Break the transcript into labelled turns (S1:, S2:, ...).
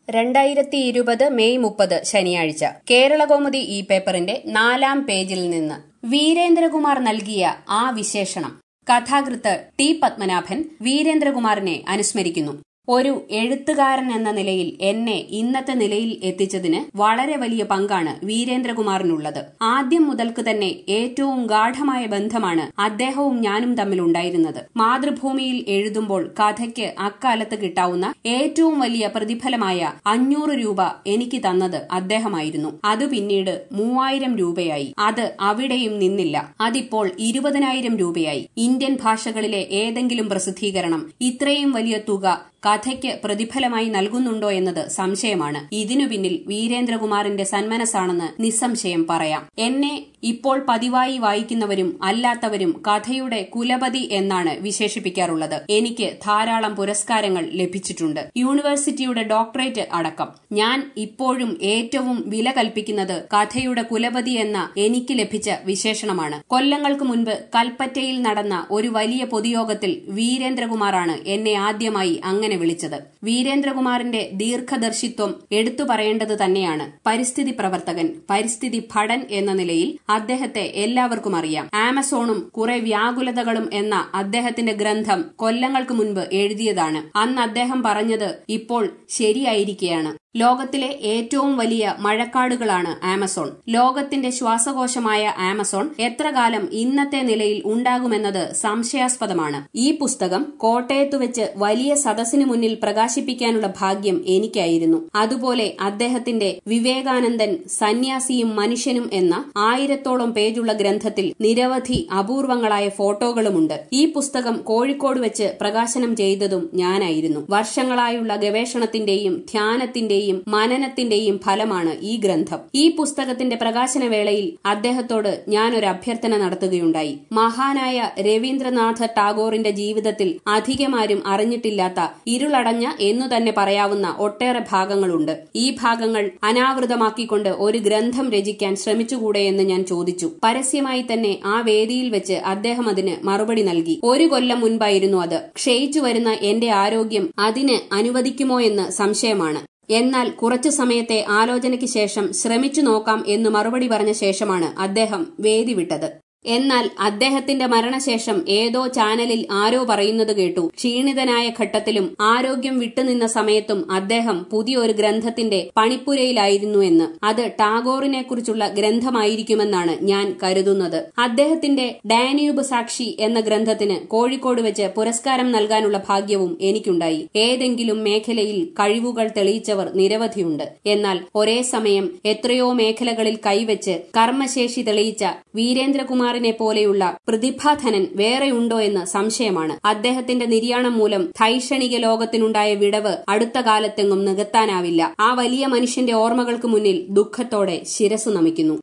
S1: രണ്ടായിരത്തി ഇരുപത് മെയ് മുപ്പത് ശനിയാഴ്ച കേരളകൗമുദി ഈ പേപ്പറിന്റെ നാലാം പേജിൽ നിന്ന് വീരേന്ദ്രകുമാർ നൽകിയ ആ വിശേഷണം കഥാകൃത്ത് ടി പത്മനാഭൻ വീരേന്ദ്രകുമാറിനെ അനുസ്മരിക്കുന്നു ഒരു എഴുത്തുകാരൻ എന്ന നിലയിൽ എന്നെ ഇന്നത്തെ നിലയിൽ എത്തിച്ചതിന് വളരെ വലിയ പങ്കാണ് വീരേന്ദ്രകുമാറിനുള്ളത് ആദ്യം മുതൽക്ക് തന്നെ ഏറ്റവും ഗാഠമായ ബന്ധമാണ് അദ്ദേഹവും ഞാനും തമ്മിൽ ഉണ്ടായിരുന്നത് മാതൃഭൂമിയിൽ എഴുതുമ്പോൾ കഥയ്ക്ക് അക്കാലത്ത് കിട്ടാവുന്ന ഏറ്റവും വലിയ പ്രതിഫലമായ അഞ്ഞൂറ് രൂപ എനിക്ക് തന്നത് അദ്ദേഹമായിരുന്നു അത് പിന്നീട് മൂവായിരം രൂപയായി അത് അവിടെയും നിന്നില്ല അതിപ്പോൾ ഇരുപതിനായിരം രൂപയായി ഇന്ത്യൻ ഭാഷകളിലെ ഏതെങ്കിലും പ്രസിദ്ധീകരണം ഇത്രയും വലിയ തുക കഥയ്ക്ക് പ്രതിഫലമായി നൽകുന്നുണ്ടോ എന്നത് സംശയമാണ് ഇതിനു പിന്നിൽ വീരേന്ദ്രകുമാറിന്റെ സന്മനസ്സാണെന്ന് നിസ്സംശയം പറയാം എന്നെ ഇപ്പോൾ പതിവായി വായിക്കുന്നവരും അല്ലാത്തവരും കഥയുടെ കുലപതി എന്നാണ് വിശേഷിപ്പിക്കാറുള്ളത് എനിക്ക് ധാരാളം പുരസ്കാരങ്ങൾ ലഭിച്ചിട്ടുണ്ട് യൂണിവേഴ്സിറ്റിയുടെ ഡോക്ടറേറ്റ് അടക്കം ഞാൻ ഇപ്പോഴും ഏറ്റവും വില കൽപ്പിക്കുന്നത് കഥയുടെ കുലപതി എന്ന എനിക്ക് ലഭിച്ച വിശേഷണമാണ് കൊല്ലങ്ങൾക്ക് മുൻപ് കൽപ്പറ്റയിൽ നടന്ന ഒരു വലിയ പൊതുയോഗത്തിൽ വീരേന്ദ്രകുമാറാണ് എന്നെ ആദ്യമായി അങ്ങനെ വിളിച്ചത് വീരേന്ദ്രകുമാറിന്റെ ദീർഘദർശിത്വം എടുത്തു പറയേണ്ടത് തന്നെയാണ് പരിസ്ഥിതി പ്രവർത്തകൻ പരിസ്ഥിതി ഭടൻ എന്ന നിലയിൽ അദ്ദേഹത്തെ എല്ലാവർക്കും അറിയാം ആമസോണും കുറെ വ്യാകുലതകളും എന്ന അദ്ദേഹത്തിന്റെ ഗ്രന്ഥം കൊല്ലങ്ങൾക്ക് മുൻപ് എഴുതിയതാണ് അന്ന് അദ്ദേഹം പറഞ്ഞത് ഇപ്പോൾ ശരിയായിരിക്കുകയാണ് ലോകത്തിലെ ഏറ്റവും വലിയ മഴക്കാടുകളാണ് ആമസോൺ ലോകത്തിന്റെ ശ്വാസകോശമായ ആമസോൺ എത്ര കാലം ഇന്നത്തെ നിലയിൽ ഉണ്ടാകുമെന്നത് സംശയാസ്പദമാണ് ഈ പുസ്തകം കോട്ടയത്തു വെച്ച് വലിയ സദസ്സിനു മുന്നിൽ പ്രകാശിപ്പിക്കാനുള്ള ഭാഗ്യം എനിക്കായിരുന്നു അതുപോലെ അദ്ദേഹത്തിന്റെ വിവേകാനന്ദൻ സന്യാസിയും മനുഷ്യനും എന്ന ആയിരത്തോളം പേജുള്ള ഗ്രന്ഥത്തിൽ നിരവധി അപൂർവങ്ങളായ ഫോട്ടോകളുമുണ്ട് ഈ പുസ്തകം കോഴിക്കോട് വെച്ച് പ്രകാശനം ചെയ്തതും ഞാനായിരുന്നു വർഷങ്ങളായുള്ള ഗവേഷണത്തിന്റെയും ധ്യാനത്തിന്റെയും ചിന്തയുടെയും മനനത്തിന്റെയും ഫലമാണ് ഈ ഗ്രന്ഥം ഈ പുസ്തകത്തിന്റെ പ്രകാശനവേളയിൽ അദ്ദേഹത്തോട് ഞാനൊരു അഭ്യർത്ഥന നടത്തുകയുണ്ടായി മഹാനായ രവീന്ദ്രനാഥ ടാഗോറിന്റെ ജീവിതത്തിൽ അധികമാരും അറിഞ്ഞിട്ടില്ലാത്ത ഇരുളടഞ്ഞ എന്നു തന്നെ പറയാവുന്ന ഒട്ടേറെ ഭാഗങ്ങളുണ്ട് ഈ ഭാഗങ്ങൾ അനാവൃതമാക്കിക്കൊണ്ട് ഒരു ഗ്രന്ഥം രചിക്കാൻ ശ്രമിച്ചുകൂടെയെന്ന് ഞാൻ ചോദിച്ചു പരസ്യമായി തന്നെ ആ വേദിയിൽ വെച്ച് അദ്ദേഹം അതിന് മറുപടി നൽകി ഒരു കൊല്ലം മുൻപായിരുന്നു അത് ക്ഷയിച്ചു വരുന്ന എന്റെ ആരോഗ്യം അതിന് അനുവദിക്കുമോ എന്ന് സംശയമാണ് എന്നാൽ കുറച്ചു സമയത്തെ ആലോചനയ്ക്ക് ശേഷം ശ്രമിച്ചു നോക്കാം എന്ന് മറുപടി പറഞ്ഞ ശേഷമാണ് അദ്ദേഹം വേദി വിട്ടത് എന്നാൽ അദ്ദേഹത്തിന്റെ മരണശേഷം ഏതോ ചാനലിൽ ആരോ പറയുന്നത് കേട്ടു ക്ഷീണിതനായ ഘട്ടത്തിലും ആരോഗ്യം വിട്ടുനിന്ന സമയത്തും അദ്ദേഹം പുതിയൊരു ഗ്രന്ഥത്തിന്റെ പണിപ്പുരയിലായിരുന്നു എന്ന് അത് ടാഗോറിനെ കുറിച്ചുള്ള ഗ്രന്ഥമായിരിക്കുമെന്നാണ് ഞാൻ കരുതുന്നത് അദ്ദേഹത്തിന്റെ ഡാന്യൂബ് സാക്ഷി എന്ന ഗ്രന്ഥത്തിന് കോഴിക്കോട് വെച്ച് പുരസ്കാരം നൽകാനുള്ള ഭാഗ്യവും എനിക്കുണ്ടായി ഏതെങ്കിലും മേഖലയിൽ കഴിവുകൾ തെളിയിച്ചവർ നിരവധിയുണ്ട് എന്നാൽ ഒരേ സമയം എത്രയോ മേഖലകളിൽ കൈവച്ച് കർമ്മശേഷി തെളിയിച്ച വീരേന്ദ്രകുമാറിനെ പോലെയുള്ള പ്രതിഭാധനൻ വേറെയുണ്ടോ എന്ന് സംശയമാണ് അദ്ദേഹത്തിന്റെ നിര്യാണം മൂലം ധൈഷണിക ലോകത്തിനുണ്ടായ വിടവ് അടുത്ത കാലത്തെങ്ങും നികത്താനാവില്ല ആ വലിയ മനുഷ്യന്റെ ഓർമ്മകൾക്ക് മുന്നിൽ ദുഃഖത്തോടെ ശിരസു നമിക്കുന്നു